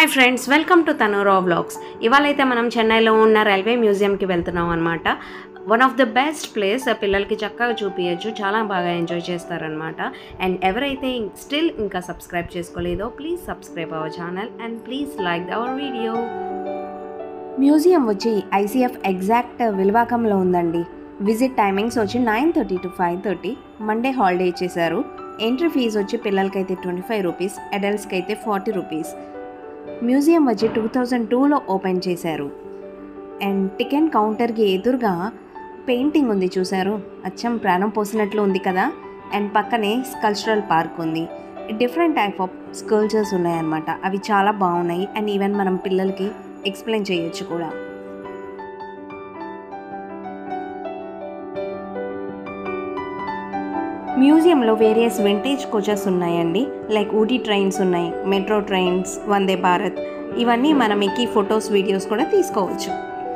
hi friends welcome to Tanura vlogs ఇవాళైతే మనం చెన్నైలో ఉన్న రైల్వే మ్యూజియంకి వెళ్తున్నాం అనమాట one of the best place పిల్లలకి చక్కగా చూపించచ్చు చాలా బాగా ఎంజాయ్ చేస్తారనమాట అండ్ ఎవరైతే స్టిల్ ఇంకా సబ్స్క్రైబ్ చేసుకోలేదో please subscribe our channel and please like our video museum వచ్చి ఐసీఎఫ్ ఎగ్జాక్ట్ విల్వాకంలో ఉందండి విజిట్ టైమింగ్స్ వచ్చి nine thirty to five thirty Monday holiday ఇచ్చేశారు ఎంట్రీ ఫీజు వచ్చి పిల్లలకైతే ట్వంటీ ఫైవ్ రూపీస్ అడల్ట్స్కి అయితే ఫార్టీ రూపీస్ మ్యూజియం వచ్చి టూ థౌజండ్ టూలో ఓపెన్ చేశారు అండ్ టికెట్ కౌంటర్కి ఎదురుగా పెయింటింగ్ ఉంది చూసారు అచ్చం ప్రాణం పోసినట్లు ఉంది కదా అండ్ పక్కనే కల్చరల్ పార్క్ ఉంది డిఫరెంట్ టైప్ ఆఫ్ స్కల్చర్స్ ఉన్నాయన్నమాట అవి చాలా బాగున్నాయి అండ్ ఈవెన్ మనం పిల్లలకి ఎక్స్ప్లెయిన్ చేయొచ్చు కూడా మ్యూజియంలో వేరియస్ వింటేజ్ కోచెస్ ఉన్నాయండి లైక్ ఊటీ ట్రైన్స్ ఉన్నాయి మెట్రో ట్రైన్స్ వందే భారత్ ఇవన్నీ మనం ఎక్కి ఫొటోస్ వీడియోస్ కూడా తీసుకోవచ్చు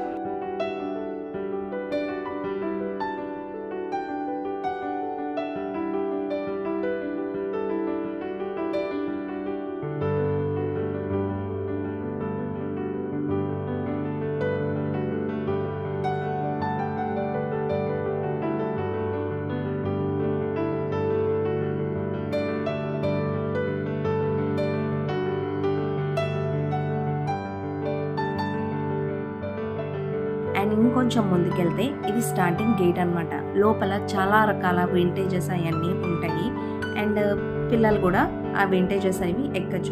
అండ్ ఇంకొంచెం ముందుకెళ్తే ఇది స్టార్టింగ్ గేట్ అనమాట లోపల చాలా రకాల వింటేజెస్ అవన్నీ ఉంటాయి అండ్ పిల్లలు కూడా ఆ వింటేజెస్ అవి ఎక్కచ్చు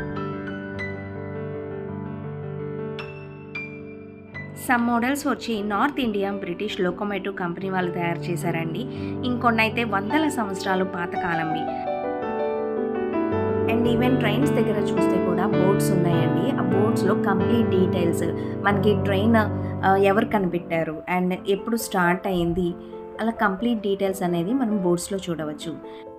సమ్ మోడల్స్ వచ్చి north India British locomotive company వాళ్ళు తయారు చేశారండి ఇంకొన్ని అయితే వందల సంవత్సరాలు పాతకాలంవి అండ్ ఈవెన్ ట్రైన్స్ దగ్గర చూస్తే కూడా బోర్డ్స్ ఉన్నాయండి ఆ బోర్డ్స్లో కంప్లీట్ డీటెయిల్స్ మనకి ట్రైన్ ఎవరు కనిపెట్టారు అండ్ ఎప్పుడు స్టార్ట్ అయింది అలా కంప్లీట్ డీటెయిల్స్ అనేది మనం బోర్డ్స్లో చూడవచ్చు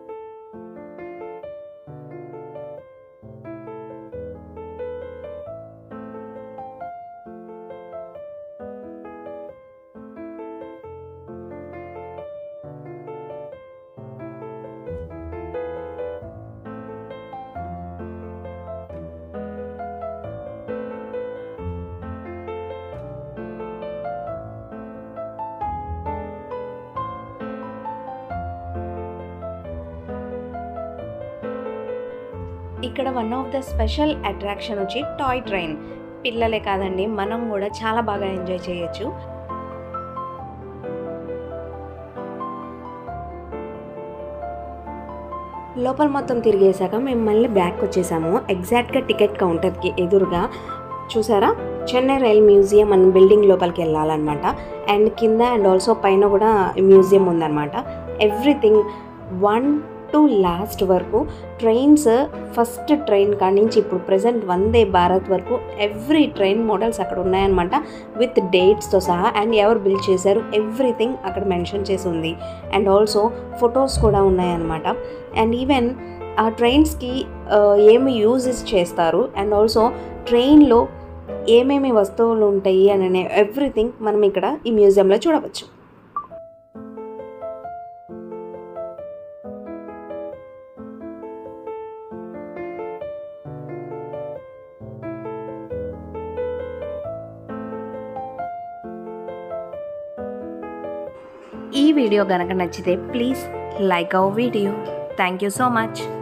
ఇక్కడ one of the special attraction వచ్చి టాయ్ ట్రైన్ పిల్లలే కాదండి మనం కూడా చాలా బాగా ఎంజాయ్ చేయొచ్చు లోపల మొత్తం తిరిగేశాక మేము మళ్ళీ బ్యాక్ వచ్చేసాము ఎగ్జాక్ట్గా టికెట్ కౌంటర్కి ఎదురుగా చూసారా చెన్నై రైల్ మ్యూజియం అన్న బిల్డింగ్ లోపలికి వెళ్ళాలన్నమాట అండ్ కింద అండ్ ఆల్సో పైన కూడా మ్యూజియం ఉందన్నమాట ఎవ్రీథింగ్ వన్ టు లాస్ట్ వరకు ట్రైన్స్ ఫస్ట్ ట్రైన్ కాడి నుంచి ఇప్పుడు ప్రజెంట్ వందే భారత్ వరకు ఎవ్రీ ట్రైన్ మోడల్స్ అక్కడ ఉన్నాయన్నమాట విత్ డేట్స్తో సహా అండ్ ఎవరు బిల్డ్ చేశారు ఎవ్రీథింగ్ అక్కడ మెన్షన్ చేసి ఉంది అండ్ ఆల్సో ఫొటోస్ కూడా ఉన్నాయన్నమాట అండ్ ఈవెన్ ఆ ట్రైన్స్కి ఏమి యూజెస్ చేస్తారు అండ్ ఆల్సో ట్రైన్లో ఏమేమి వస్తువులు ఉంటాయి అనే ఎవ్రీథింగ్ మనం ఇక్కడ ఈ మ్యూజియంలో చూడవచ్చు ఈ వీడియో కనుక నచ్చితే please like our video thank you so much